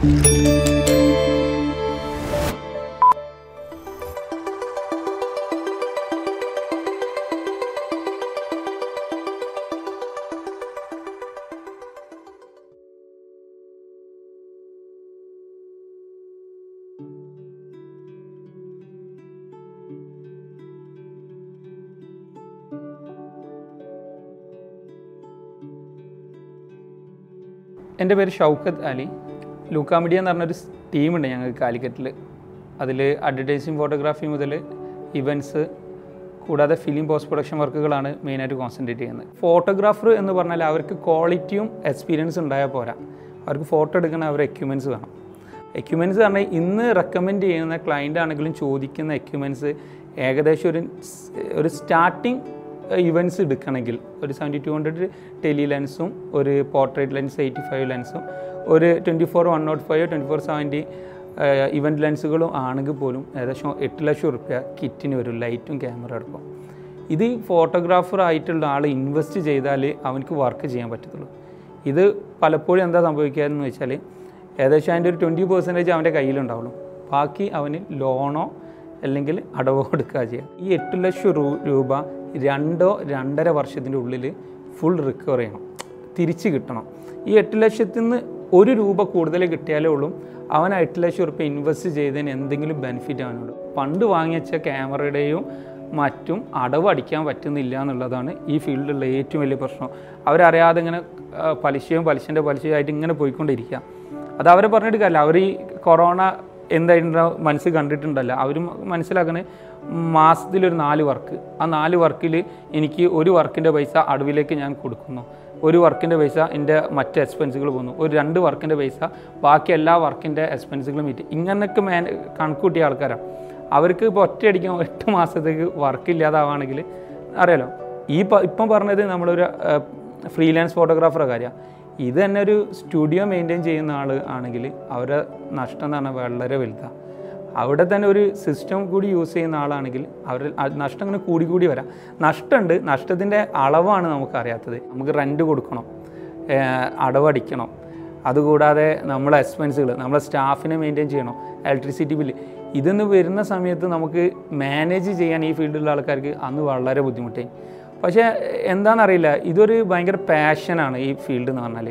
എൻ്റെ പേര് ഷൗക്കത്ത് അലി ലൂക്കാ മീഡിയ എന്ന് പറഞ്ഞൊരു ടീമുണ്ട് ഞങ്ങൾക്ക് കാലിക്കറ്റിൽ അതിൽ അഡ്വർടൈസിങ് ഫോട്ടോഗ്രാഫി മുതൽ ഇവൻറ്റ്സ് കൂടാതെ ഫിലിം പോസ്റ്റ് പ്രൊഡക്ഷൻ വർക്കുകളാണ് മെയിനായിട്ട് കോൺസെൻട്രേറ്റ് ചെയ്യുന്നത് ഫോട്ടോഗ്രാഫർ എന്ന് പറഞ്ഞാൽ അവർക്ക് ക്വാളിറ്റിയും എക്സ്പീരിയൻസ് ഉണ്ടായാൽ പോരാ അവർക്ക് ഫോട്ടോ എടുക്കുന്ന അവർ എക്യുപ്മെൻറ്റ്സ് വേണം എക്യുപ്മെൻറ്റ്സ് പറഞ്ഞാൽ ഇന്ന് റെക്കമെൻഡ് ചെയ്യുന്ന ക്ലയൻ്റ് ആണെങ്കിലും ചോദിക്കുന്ന എക്യുപ്മെൻറ്റ്സ് ഏകദേശം ഒരു സ്- ഒരു സ്റ്റാർട്ടിങ് ഇവൻറ്റ്സ് എടുക്കണമെങ്കിൽ ഒരു സെവൻറ്റി ടു ഹൺഡ്രഡ് ടെലി ലെൻസും ഒരു പോർട്രേറ്റ് ലെൻസ് എയ്റ്റി ഫൈവ് ലെൻസും ഒരു twenty four one nought five twenty four seventy event ലെൻസുകളും ആണെങ്കിൽ പോലും ഏകദേശം എട്ട് ലക്ഷം റുപ്യ കിറ്റിന് വരും ലൈറ്റും ക്യാമറ അടക്കം ഇത് ഈ ഫോട്ടോഗ്രാഫർ ആയിട്ടുള്ള ആൾ ഇൻവെസ്റ്റ് ചെയ്താൽ അവനക്ക് വർക്ക് ചെയ്യാൻ പറ്റത്തുള്ളൂ ഇത് പലപ്പോഴും എന്താ സംഭവിക്കുക എന്ന് വെച്ചാൽ ഏകദേശം അതിൻ്റെ ഒരു ട്വൻറ്റി പെർസെൻറ്റേജ് അവൻ്റെ കയ്യിലുണ്ടാവുള്ളൂ ബാക്കി അവന് ലോണോ അല്ലെങ്കിൽ അടവോ എടുക്കുക ചെയ്യുക ഈ എട്ട് ലക്ഷം രൂ- രൂപ രണ്ടോ രണ്ടര വർഷത്തിൻ്റെ ഉള്ളിൽ ഫുൾ റിക്കവർ ചെയ്യണം തിരിച്ച് കിട്ടണം ഈ എട്ട് ലക്ഷത്തിൽ നിന്ന് ഒരു രൂപ കൂടുതൽ കിട്ടിയാലേ ഉള്ളൂ അവൻ ആ എട്ട് ലക്ഷം റുപ്യ ഇൻവെസ്റ്റ് ചെയ്തതിന് എന്തെങ്കിലും ബെനിഫിറ്റ് അവനുണ്ട് പണ്ട് വാങ്ങിച്ച ക്യാമറയുടെയും മറ്റും അടവ് അടിക്കാൻ പറ്റുന്നില്ല എന്നുള്ളതാണ് ഈ ഫീൽഡിലുള്ള ഏറ്റവും വലിയ പ്രശ്നം അവരറിയാതെ ഇങ്ങനെ ആ, പലിശയും പലിശൻ്റെ പലിശയായിട്ട് ഇങ്ങനെ പോയിക്കൊണ്ടിരിക്കുക അത് അവരെ പറഞ്ഞിട്ട് കാര്യമില്ല അവർ ഈ കൊറോണ എന്തായിട്ടുണ്ടോ മനസ്സിൽ കണ്ടിട്ടുണ്ടല്ലോ അവർ മനസ്സിലാക്കുന്നത് മാസത്തിലൊരു നാല് വർക്ക് ആ നാല് വർക്കിൽ എനിക്ക് ഒരു വർക്കിൻ്റെ പൈസ അടവിലേക്ക് ഞാൻ കൊടുക്കുന്നു ഒരു വർക്കിൻ്റെ പൈസ എൻ്റെ മറ്റ് എക്സ്പെൻസുകൾ പോകുന്നു ഒരു രണ്ട് വർക്കിൻ്റെ പൈസ ബാക്കി എല്ലാ വർക്കിൻ്റെ എക്സ്പെൻസുകളും മീറ്റ് ഇങ്ങനെയൊക്കെ മാൻ കണക്കൂട്ടിയ ആൾക്കാരാണ് അവർക്ക് ഇപ്പോൾ ഒറ്റയടിക്കാൻ എട്ട് മാസത്തേക്ക് വർക്ക് ഇല്ലാതാവുകയാണെങ്കിൽ അറിയാലോ ഈ പ- ഇപ്പം പറഞ്ഞത് നമ്മളൊരു ഫ്രീലാൻസ് ഫോട്ടോഗ്രാഫറെ കാര്യമാണ് ഇത് തന്നെ ഒരു സ്റ്റുഡിയോ മെയിൻറ്റെയിൻ ചെയ്യുന്ന ആൾ ആണെങ്കിൽ അവരുടെ നഷ്ടം എന്ന് പറഞ്ഞാൽ വളരെ വലുതാണ് അവിടെ തന്നെ ഒരു സിസ്റ്റം കൂടി യൂസ് ചെയ്യുന്ന ആളാണെങ്കിൽ അവർ നഷ്ടം ഇങ്ങനെ കൂടി കൂടി വരാം നഷ്ടമുണ്ട് നഷ്ടത്തിൻ്റെ അളവാണ് നമുക്കറിയാത്തത് നമുക്ക് റെൻറ്റ് കൊടുക്കണം ഏഹ് അടവടിക്കണം അതുകൂടാതെ നമ്മളെ എക്സ്പെൻസുകൾ നമ്മളെ സ്റ്റാഫിനെ മെയിൻറ്റെയിൻ ചെയ്യണം ഇലക്ട്രിസിറ്റി ബില്ല് ഇതൊന്ന് വരുന്ന സമയത്ത് നമുക്ക് മാനേജ് ചെയ്യാൻ ഈ ഫീൽഡിലുള്ള ആൾക്കാർക്ക് അന്ന് വളരെ ബുദ്ധിമുട്ടായി പക്ഷേ എന്താണെന്നറിയില്ല ഇതൊരു ഭയങ്കര പാഷനാണ് ഈ ഫീൽഡ് എന്ന് പറഞ്ഞാൽ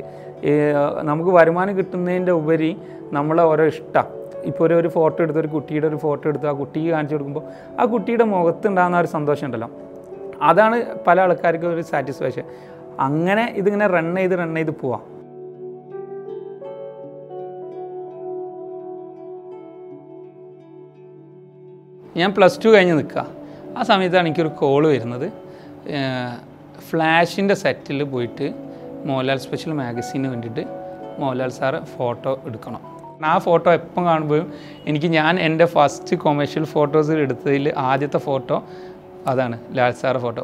നമുക്ക് വരുമാനം കിട്ടുന്നതിൻ്റെ ഉപരി നമ്മളെ ഓരോ ഇഷ്ടം ഇപ്പോൾ ഒരു ഒരു ഫോട്ടോ എടുത്ത് ഒരു കുട്ടിയുടെ ഒരു ഫോട്ടോ എടുത്ത് ആ കുട്ടിക്ക് കാണിച്ചു കൊടുക്കുമ്പോൾ ആ കുട്ടിയുടെ മുഖത്തുണ്ടാകുന്ന ആ ഒരു സന്തോഷം ഉണ്ടല്ലോ അതാണ് പല ആൾക്കാർക്കും ഒരു സാറ്റിസ്ഫാക്ഷൻ അങ്ങനെ ഇതിങ്ങനെ റൺ ചെയ്ത് റൺ ചെയ്ത് പോവാം ഞാൻ പ്ലസ് ടു കഴിഞ്ഞ് നിൽക്കുക ആ സമയത്താണ് എനിക്കൊരു കോൾ വരുന്നത് ഫ്ലാഷിൻ്റെ സെറ്റിൽ പോയിട്ട് മോഹൻലാൽ സ്പെഷ്യൽ മാഗസീന് വേണ്ടിയിട്ട് മോഹൻലാൽ സാറ് ഫോട്ടോ എടുക്കണം ആ ഫോട്ടോ എപ്പം കാണുമ്പോഴും എനിക്ക് ഞാൻ എൻ്റെ ഫസ്റ്റ് കൊമേഴ്ഷ്യൽ ഫോട്ടോസ് എടുത്തതിൽ ആദ്യത്തെ ഫോട്ടോ അതാണ് ലാൽ സാറ് ഫോട്ടോ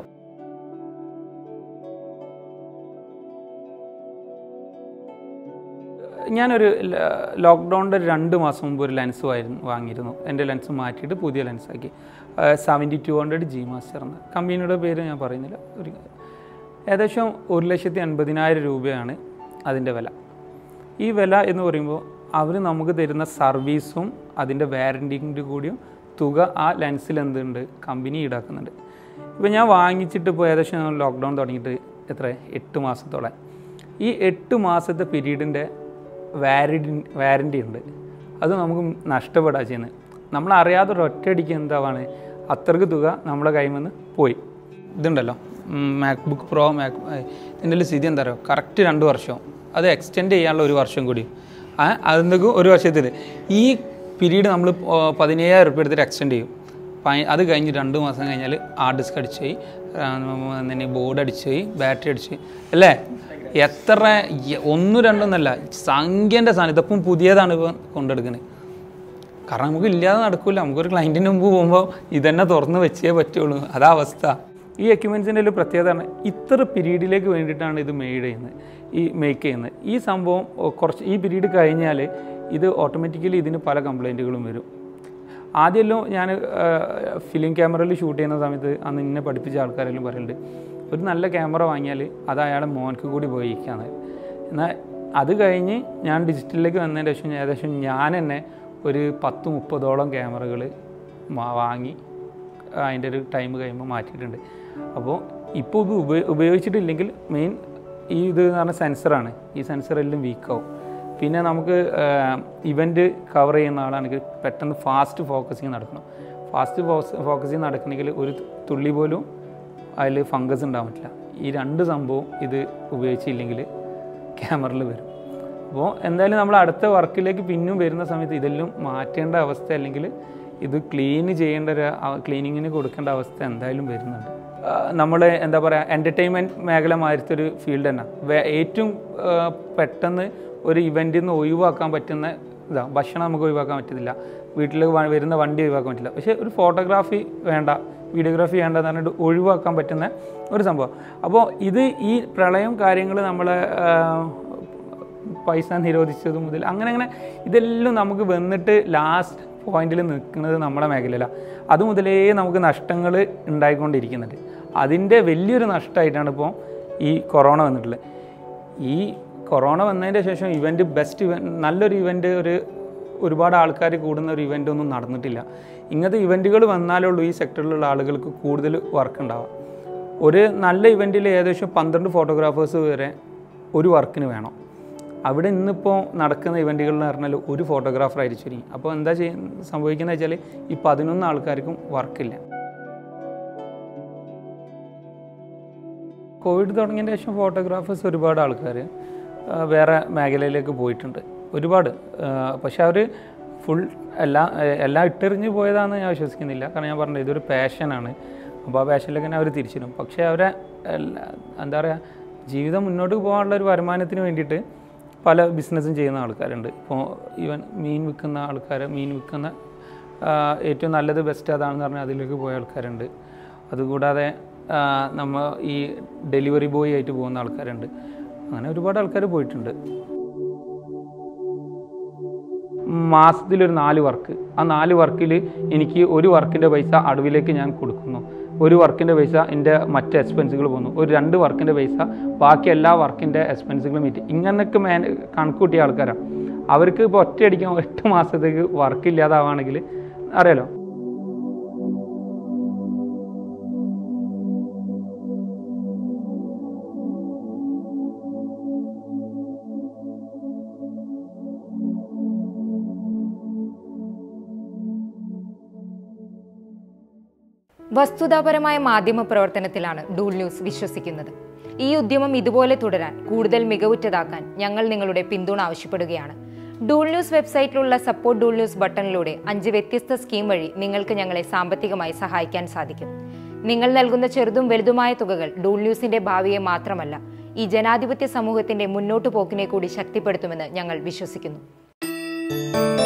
ഞാനൊരു ലോക്ക്ഡൗണിൻ്റെ രണ്ട് മാസം മുമ്പ് ഒരു ലെൻസ് വായിരുന്നു വാങ്ങിയിരുന്നു എൻ്റെ ലെൻസ് മാറ്റിയിട്ട് പുതിയ ലെൻസാക്കി seventy two hundred G Master എന്ന കമ്പനിയുടെ പേര് ഞാൻ പറയുന്നില്ല ഒരു ഏകദേശം ഒരു ലക്ഷത്തി അൻപതിനായിരം രൂപയാണ് അതിൻ്റെ വില ഈ വില എന്ന് പറയുമ്പോൾ അവർ നമുക്ക് തരുന്ന സർവീസും അതിൻ്റെ വാറൻറ്റിൻ്റെ കൂടിയും തുക ആ ലെൻസിൽ എന്തുണ്ട് കമ്പനി ഈടാക്കുന്നുണ്ട് ഇപ്പോൾ ഞാൻ വാങ്ങിച്ചിട്ട് ഇപ്പോൾ ഏകദേശം ലോക്ക്ഡൗൺ തുടങ്ങിയിട്ട് എത്ര എട്ട് മാസത്തോളം ഈ എട്ട് മാസത്തെ പീരീഡിൻ്റെ വാരണ്ടി വാരണ്ടി ഉണ്ട് അത് നമുക്ക് നഷ്ടപ്പെടാ ചെയ്യുന്നത് നമ്മളറിയാതെ ഒരു ഒറ്റയടിക്ക് എന്താവാണ് അത്രക്ക് തുക നമ്മുടെ കയ്യിൽ നിന്ന് പോയി ഇതുണ്ടല്ലോ മാക് ബുക്ക് പ്രോ മാക് ഇതിൻ്റെ സ്ഥിതി എന്താ പറയുക കറക്റ്റ് രണ്ട് വർഷം അത് എക്സ്റ്റെൻഡ് ചെയ്യാനുള്ള ഒരു വർഷം കൂടി ആ അതെന്തൊക്കെ ഒരു വർഷത്തിൽ ഈ പീരീഡ് നമ്മൾ പതിനയ്യായിരം റുപ്യ എടുത്തിട്ട് എക്സ്റ്റെൻഡ് ചെയ്യും പ- അത് കഴിഞ്ഞ് രണ്ട് മാസം കഴിഞ്ഞാൽ ഹാർഡ് ഡിസ്ക് അടിച്ച് പോയി തന്നെ ബോർഡ് അടിച്ച് പോയി ബാറ്ററി അടിച്ച് പോയി അല്ലേ എത്ര യ- ഒന്നും രണ്ടൊന്നല്ല സംഖ്യൻ്റെ സാധനം ഇതിപ്പം പുതിയതാണ് ഇപ്പോൾ കൊണ്ടെടുക്കുന്നത് കാരണം നമുക്ക് ഇല്ലാതെ നടക്കില്ല നമുക്കൊരു ക്ലയൻറ്റിന് മുമ്പ് പോകുമ്പോൾ ഇതന്നെ തുറന്ന് വെച്ചേ പറ്റുള്ളൂ അതാ അവസ്ഥ ഈ എക്യുപ്മെൻസിൻ്റെ ഒരു പ്രത്യേകത ആണ് ഇത്ര പീരീഡിലേക്ക് വേണ്ടിയിട്ടാണ് ഇത് മെയ്ഡ് ചെയ്യുന്നത് ഈ മേക്ക് ചെയ്യുന്നത് ഈ സംഭവം ഓ, കുറച്ച് ഈ പീരീഡ് കഴിഞ്ഞാൽ ഇത് ഓട്ടോമാറ്റിക്കലി ഇതിന് പല കംപ്ലൈൻറ്റുകളും വരും ആദ്യമല്ലോ ഞാൻ ഫിലിം ക്യാമറയിൽ ഷൂട്ട് ചെയ്യുന്ന സമയത്ത് അന്ന് ഇന്നെ പഠിപ്പിച്ച ആൾക്കാരെല്ലാം പറയുന്നുണ്ട് ഒരു നല്ല ക്യാമറ വാങ്ങിയാൽ അത് അയാളെ മോൻക്ക് കൂടി ഉപയോഗിക്കാന്ന് എന്നാൽ അത് കഴിഞ്ഞ് ഞാൻ ഡിജിറ്റലിലേക്ക് വന്നതിന് ശേഷം ഏകദേശം ഞാൻ തന്നെ ഒരു പത്ത് മുപ്പതോളം ക്യാമറകൾ വാങ്ങി അതിൻ്റെ ഒരു ടൈം കഴിയുമ്പോൾ മാറ്റിയിട്ടുണ്ട് അപ്പോൾ ഇപ്പോൾ ഇത് ഉപ ഉപയോഗിച്ചിട്ടില്ലെങ്കിൽ മെയിൻ ഈ ഇത് എന്ന് പറഞ്ഞാൽ സെൻസറാണ് ഈ സെൻസർ എല്ലാം വീക്കാവും പിന്നെ നമുക്ക് ഇവൻറ്റ് കവർ ചെയ്യുന്ന ആളാണെങ്കിൽ പെട്ടെന്ന് ഫാസ്റ്റ് ഫോക്കസിങ് നടക്കണം ഫാസ്റ്റ് ഫോക്കസിങ് നടക്കണമെങ്കിൽ ഒരു തുള്ളി പോലും അതിൽ ഫംഗസ് ഉണ്ടാകാൻ പറ്റില്ല ഈ രണ്ട് സംഭവം ഇത് ഉപയോഗിച്ചില്ലെങ്കിൽ ക്യാമറയിൽ വരും അപ്പോൾ എന്തായാലും നമ്മൾ അടുത്ത വർക്കിലേക്ക് പിന്നും വരുന്ന സമയത്ത് ഇതെല്ലാം മാറ്റേണ്ട അവസ്ഥ അല്ലെങ്കിൽ ഇത് ക്ലീൻ ചെയ്യേണ്ട ഒരു ക്ലീനിങ്ങിന് കൊടുക്കേണ്ട അവസ്ഥ എന്തായാലും വരുന്നുണ്ട് നമ്മൾ എന്താ പറയുക എൻ്റർടൈൻമെൻറ്റ് മേഖല മാതിരത്തെ ഒരു ഫീൽഡ് തന്നെ വേ- ഏറ്റവും ആ, പെട്ടെന്ന് ഒരു ഇവൻറ്റിൽ നിന്ന് ഒഴിവാക്കാൻ പറ്റുന്ന ഇതാ ഭക്ഷണം നമുക്ക് ഒഴിവാക്കാൻ പറ്റത്തില്ല വീട്ടിൽ വ- വരുന്ന വണ്ടി ഒഴിവാക്കാൻ പറ്റില്ല പക്ഷേ ഒരു ഫോട്ടോഗ്രാഫി വേണ്ട വീഡിയോഗ്രാഫി വേണ്ട എന്ന് പറഞ്ഞിട്ട് ഒഴിവാക്കാൻ പറ്റുന്ന ഒരു സംഭവം അപ്പോൾ ഇത് ഈ പ്രളയം കാര്യങ്ങൾ നമ്മളെ ആ, പൈസ നിരോധിച്ചത് മുതൽ അങ്ങനെ അങ്ങനെ ഇതെല്ലാം നമുക്ക് വന്നിട്ട് ലാസ്റ്റ് പോയിന്റിൽ നിൽക്കുന്നത് നമ്മുടെ മേഖലയിലാണ് അത് മുതലേ നമുക്ക് നഷ്ടങ്ങൾ ഉണ്ടായിക്കൊണ്ടിരിക്കുന്നുണ്ട് അതിൻ്റെ വലിയൊരു നഷ്ടമായിട്ടാണ് ഇപ്പോൾ ഈ കൊറോണ വന്നിട്ടുള്ളത് ഈ കൊറോണ വന്നതിൻ്റെ ശേഷം ഇവൻറ്റ് ബെസ്റ്റ് ഇവൻറ്റ് നല്ലൊരു ഇവൻറ്റ് ഒരു ഒരുപാട് ആൾക്കാർ കൂടുന്ന ഒരു ഇവൻ്റ് ഒന്നും നടന്നിട്ടില്ല ഇങ്ങനത്തെ ഇവൻറ്റുകൾ വന്നാലേ ഉള്ളൂ ഈ സെക്ടറിലുള്ള ആളുകൾക്ക് കൂടുതൽ വർക്ക് ഉണ്ടാവുക ഒരു നല്ല ഇവൻറ്റിൽ ഏകദേശം പന്ത്രണ്ട് ഫോട്ടോഗ്രാഫേഴ്സ് വരെ ഒരു വർക്കിന് വേണം അവിടെ ഇന്നിപ്പോൾ നടക്കുന്ന ഇവൻറ്റുകൾ എന്ന് പറഞ്ഞാൽ ഒരു ഫോട്ടോഗ്രാഫർ ആയിരിക്കും ചുരുങ്ങി അപ്പോൾ എന്താ ചെയ്യ സംഭവിക്കുന്നത് വെച്ചാൽ ഈ പതിനൊന്ന് ആൾക്കാർക്കും വർക്കില്ല കോവിഡ് തുടങ്ങിയതിന് ശേഷം ഫോട്ടോഗ്രാഫേഴ്സ് ഒരുപാട് ആൾക്കാർ വേറെ മേഖലയിലേക്ക് പോയിട്ടുണ്ട് ഒരുപാട് ആ, പക്ഷെ അവർ ഫുൾ എല്ലാം എല്ലാം ഇട്ടെറിഞ്ഞ് പോയതാണെന്ന് ഞാൻ വിശ്വസിക്കുന്നില്ല കാരണം ഞാൻ പറഞ്ഞത് ഇതൊരു പാഷനാണ് അപ്പോൾ ആ പാഷനിലേക്ക് തന്നെ അവർ തിരിച്ചിടും പക്ഷേ അവരെ എല്ലാ- എന്താ പറയുക ജീവിതം മുന്നോട്ട് പോകാനുള്ള ഒരു വരുമാനത്തിന് വേണ്ടിയിട്ട് പല ബിസിനസ്സും ചെയ്യുന്ന ആൾക്കാരുണ്ട് ഇപ്പോൾ ഈവൻ മീൻ വിൽക്കുന്ന ആൾക്കാർ മീൻ വിൽക്കുന്ന ആ, ഏറ്റവും നല്ലത് ബെസ്റ്റ് അതാണെന്ന് പറഞ്ഞാൽ അതിലേക്ക് പോയ ആൾക്കാരുണ്ട് അതുകൂടാതെ ആ, നമ്മ ഈ ഡെലിവറി ബോയ് ആയിട്ട് പോകുന്ന ആൾക്കാരുണ്ട് അങ്ങനെ ഒരുപാട് ആൾക്കാർ പോയിട്ടുണ്ട് മാസത്തിലൊരു നാല് വർക്ക് ആ നാല് വർക്കിൽ എനിക്ക് ഒരു വർക്കിൻ്റെ പൈസ അടവിലേക്ക് ഞാൻ കൊടുക്കുന്നു ഒരു വർക്കിൻ്റെ പൈസ എൻ്റെ മറ്റ് എക്സ്പെൻസുകൾ പോകുന്നു ഒരു രണ്ട് വർക്കിൻ്റെ പൈസ ബാക്കി എല്ലാ വർക്കിൻ്റെ എക്സ്പെൻസുകളും മീറ്റ് ഇങ്ങനെയൊക്കെ മാൻ കണക്കൂട്ടിയ ആൾക്കാരാണ് അവർക്ക് ഇപ്പോൾ ഒറ്റയടിക്കാൻ എട്ട് മാസത്തേക്ക് വർക്ക് ഇല്ലാതാവുകയാണെങ്കിൽ അറിയാലോ വസ്തുതാപരമായ മാധ്യമ പ്രവർത്തനത്തിലാണ് ഡൂൾ ന്യൂസ് വിശ്വസിക്കുന്നത് ഈ ഉദ്യമം ഇതുപോലെ തുടരാൻ കൂടുതൽ മികവുറ്റതാക്കാൻ ഞങ്ങൾ നിങ്ങളുടെ പിന്തുണ ആവശ്യപ്പെടുകയാണ് ഡൂൾ ന്യൂസ് വെബ്സൈറ്റിലുള്ള സപ്പോർട്ട് ഡൂൾ ന്യൂസ് ബട്ടണിലൂടെ അഞ്ച് വ്യത്യസ്ത സ്കീം വഴി നിങ്ങൾക്ക് ഞങ്ങളെ സാമ്പത്തികമായി സഹായിക്കാൻ സാധിക്കും നിങ്ങൾ നൽകുന്ന ചെറുതും വലുതുമായ തുകകൾ ഡൂൾ ന്യൂസിന്റെ ഭാവിയെ മാത്രമല്ല ഈ ജനാധിപത്യ സമൂഹത്തിന്റെ മുന്നോട്ടു പോക്കിനെ കൂടി ശക്തിപ്പെടുത്തുമെന്ന് ഞങ്ങൾ വിശ്വസിക്കുന്നു